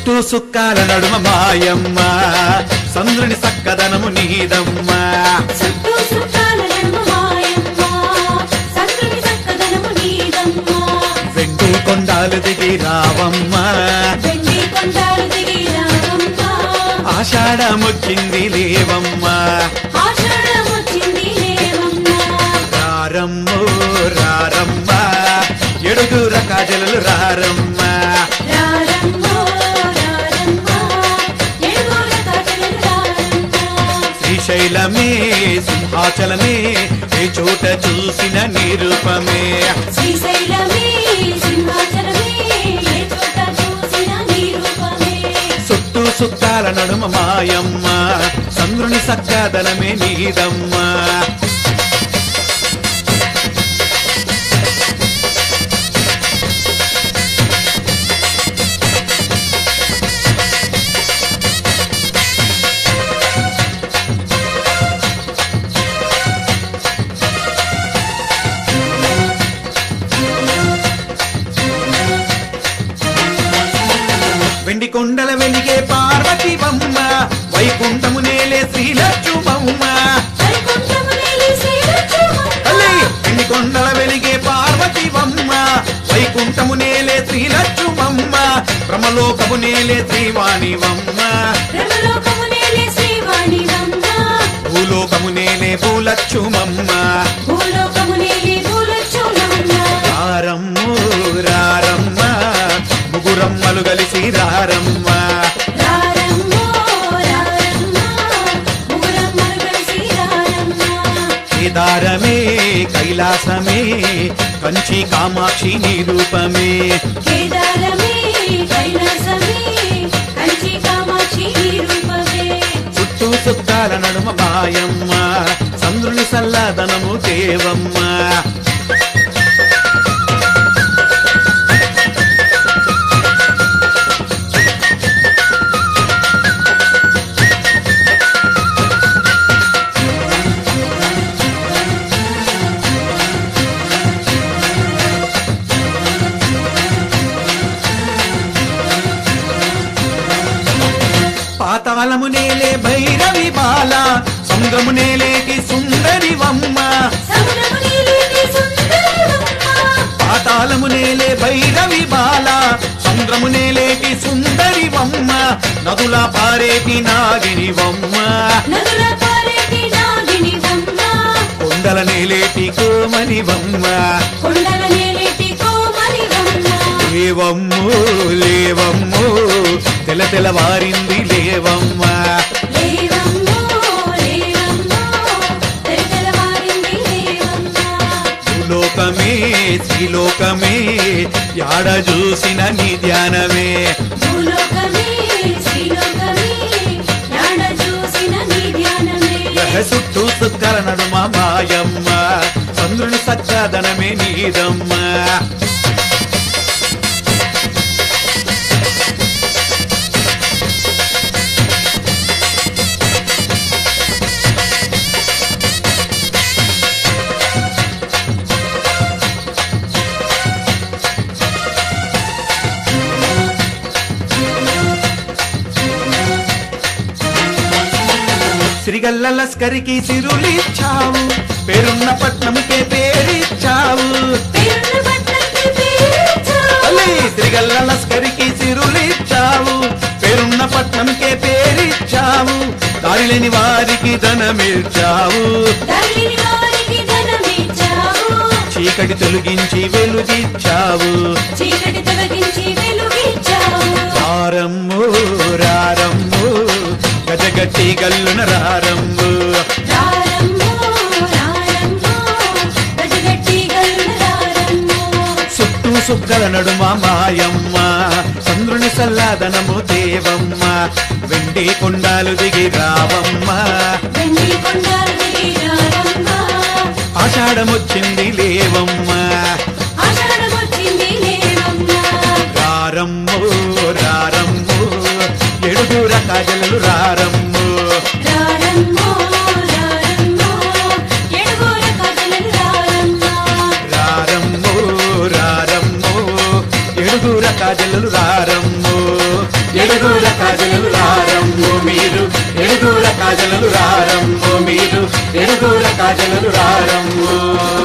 చుట్టూ సుక్కాల నడుమ మాయమ్మ సంద్రుని సక్కదనము నీదమ్మ చుట్టూ చుట్టాల నడుమ మాయమ్మ సంద్రుని చక్కదనము నీదమ్మ వెండి కొండాలు దిగి రావమ్మ వెండి కొండాలు దిగి రావమ్మ ఆషాఢమొచ్చింది లేవమ్మ ఆషాఢం వచ్చింది లేవమ్మ రారమ్మో రారమ్మ ఎడుగుర కాజలు రారమ్మ రారమ్మో రారమ్మ ఎడుగుల కాజలు రారమ్మ శ్రీశైలమే సింహాచలమే ఏ చోట చూసిన నిరూపమే శ్రీశైలమే సింహాచలమే ఏ చోట చూసిన నీ రూపమే చుట్టూ సుక్కాల నడుమ మాయమ్మ చంద్రుని సక్కదనమే నీదమ్మ వెండి కొండల వెలిగే పార్వతి బొమ్మ వైకుంఠము నేలే శ్రీలక్ష్మమ్మ వైకుంఠమునేలి శ్రీలక్ష్మమ్మ తల్లి వెండి కొండల వెలిగే పార్వతి బొమ్మ వైకుంఠము నేలే శ్రీలక్ష్మమ్మ బ్రహ్మలోకము నేలే శ్రీవాణివమ్మ బ్రహ్మలోకమునేలి శ్రీవాణివమ్మ భూలోకము నేలే భూలక్ష్మమ్మ భూలోకమునేలి భూలక్ష్మమ్మ రారమ్ము రారమ్మ ముగురమ్మలు కలిసి రారమ్మ రారమ్మో రారమ్మ ముగురమ్మలు కలిసి రారమ్మ కేదారమే కైలాసమే కంచి కామాక్షి నిరూపమే కేదారమే కైలాసమే కంచి కామాక్షి నీ రూపమే చుట్టూ చుట్టాల నడుమ మాయమ్మ చంద్రుని సల్లదనము దేవమ్మ పాతాళము నేలే భైరవి బాల సంగము నేలేటి సుందరి వమ్మ సముద్రమునేలి సుందరమ్మ పాతాళము నేలే భైరవి బాల సంద్రము నేలేటి సుందరి వమ్మ నదుల పారేటి నాగిని వమ్మ నదుల పారేటి నాగినివమ్మ కొండల నేలేటి కోమని వమ్మ కొండల నేలేటి కోమలివమ్మ లేవమ్ము లేవమ్ము తెల తెలవారింది లేవమ్మ లేవమ్మో లేవమ్మో తెరతెలవారింది లేవమ్మ భూలోకమే శ్రీలోకమే యాడ చూసిన నీ ధ్యానమే భూలోకమే శ్రీలోకమే యాడ చూసిన నీ ధ్యానమే యహ చుట్టూ సుక్కల నడుమ మాయమ్మ చంద్రుని సక్కదనమే నీదమ్మ సిరిగల్ల లస్కరికి సిరులిచ్చావు పేరున్న పట్నంకే పేరిచ్చావు పేరున్న పట్నంకి పేరిచ్చావు. తల్లి సిరిగల్ల లస్కరికి సిరులిచ్చావు పేరున్న పట్నంకే పేరిచ్చావు దారిలేని వారికి ధనమిచ్చావు తల్లిని వారికి ధనమిచ్చావు. చీకటి తొలగించి వెలుగిచ్చావు చీకటి తొలగించి వెలుగిచ్చావు రారమ్ము రారమ్ము గజగట్టి గల్లున రారమ్ము రారమ్మో, రారమ్మో, గజగట్టి గల్లున రారమ్మో. చుట్టూ సుక్కల నడుమ మాయమ్మ చంద్రుని సల్లాదనము దేవమ్మ వెండి కొండాలు దిగి రావమ్మ వెండి కొండలు దిగి రావమ్మ. ఆషాఢమొచ్చింది లేవమ్మ ఆషాఢమొచ్చింది లేవమ్మ. రారమ్ము రారమ్ము ఎడుగుర కాజలు రారమ్ము రారమ్మో, రారమ్మో, ఎడుగుల కథలను రారమ్మ. రారమ్ము రారమ్ము ఎడుగుర కాజలు రారమ్ము ఎడుగుల కాజలలు రారమ్ము మీరు ఎడుగుల కాజలలు రారమ్ము మీరు ఎడుగుల కాజలలు రారమ్ము